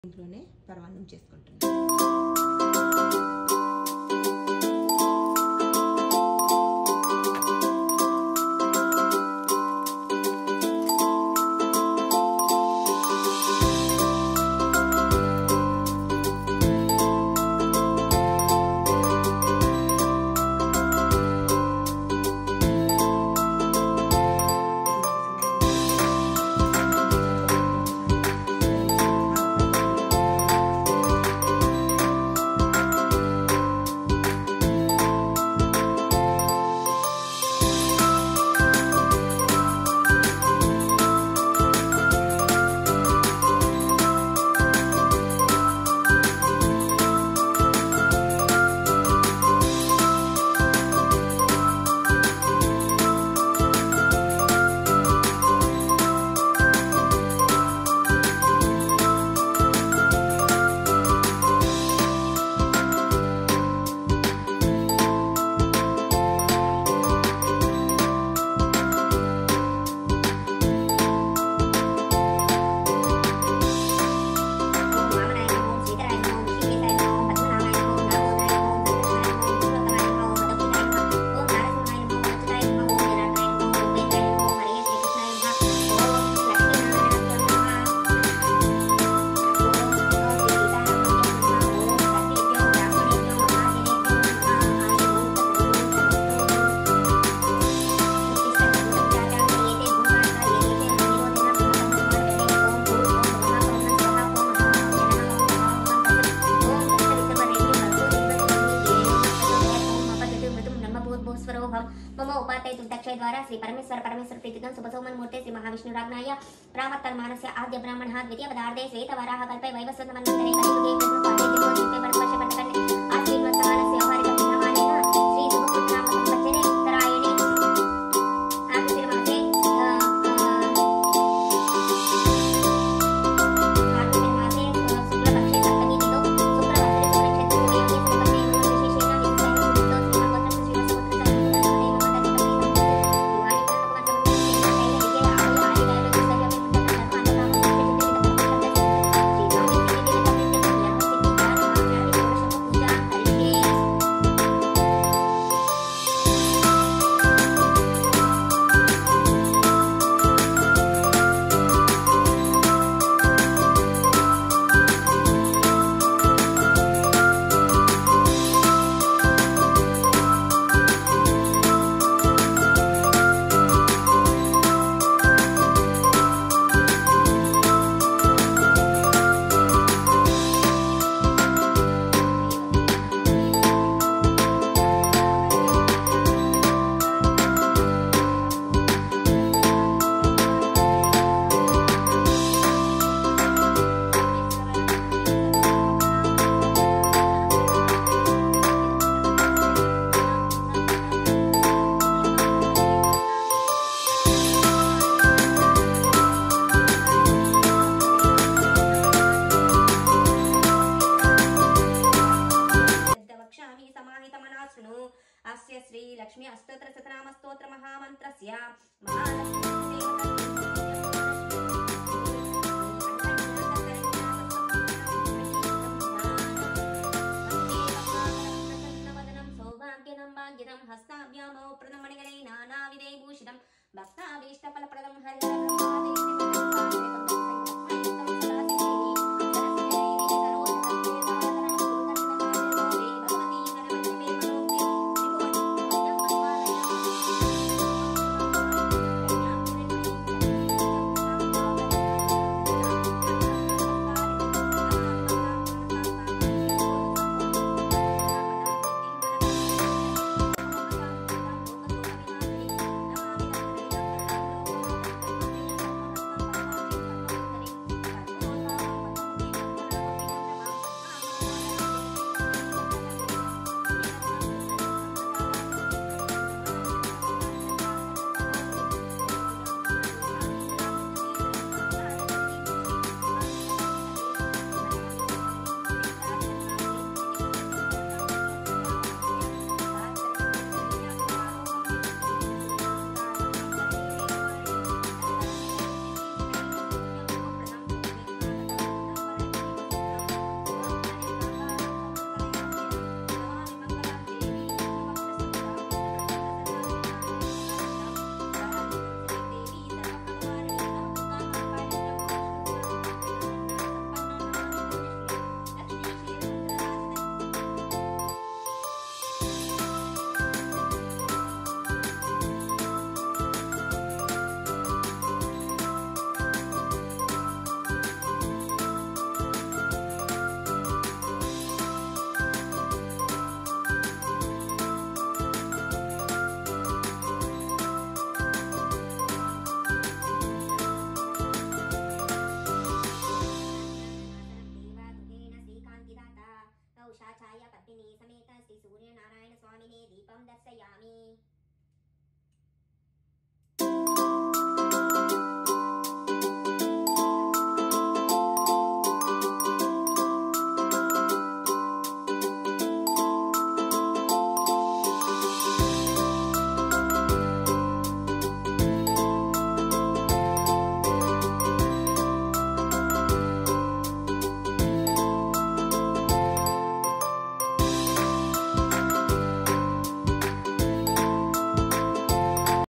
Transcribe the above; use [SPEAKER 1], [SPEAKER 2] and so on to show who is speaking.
[SPEAKER 1] ఇంట్లోనే పరమాన్నం చేసుకుంటున్నాను
[SPEAKER 2] మమ ఉపాధ్యాయ తుంటక్షయ ద్వారా శ్రీ పరమేశ్వర పరమేశ్వర ప్రీతిగం శుభసోమన్మూర్తే శ్రీ మహావిష్ణురాజ్ఞాయ రామత్తన్మానస్య ఆద్య బ్రాహ్మణ ద్వితీయ పదార్థే శ్వేత వరాహ కల్పే వైవస్వత మన్వంతరే కలియుగే ప్రథమ పాదే దివోచిత్తే పరమర్ష పట్టకర్ణే ఆశీర్వత్తమానస్య వ్యవహారిక బ్రహ్మాణేన శ్రీ శుభపుత్రామ సంవత్సరే ఉత్తరాయణే సాగుతిరుమాసే కార్తీకమాసే శుక్లపక్షే సప్తమి తిథౌ శుక్రవాసరే శుభనక్షత్రం యోగే సంపత్తే విశేషేణ విశేషేణ సిద్ధో శ్రీమగోత్ర శ్రీవత్సవత్ర
[SPEAKER 3] వక్ష్యామి సమాహితమనాశృణు అస్య శ్రీ లక్ష్మీ అష్టోత్తర శతనామ స్తోత్ర మహామంత్రస్య హస్తాభ్యామౌ ప్రథమణిగణై నానావిధై భూషితం భక్తాభీష్టఫలప్రదం హరి
[SPEAKER 2] శేషాచార్య పద్మిని సమేత శ్రీ సూర్యనారాయణ స్వామినే దీపం దర్శయామి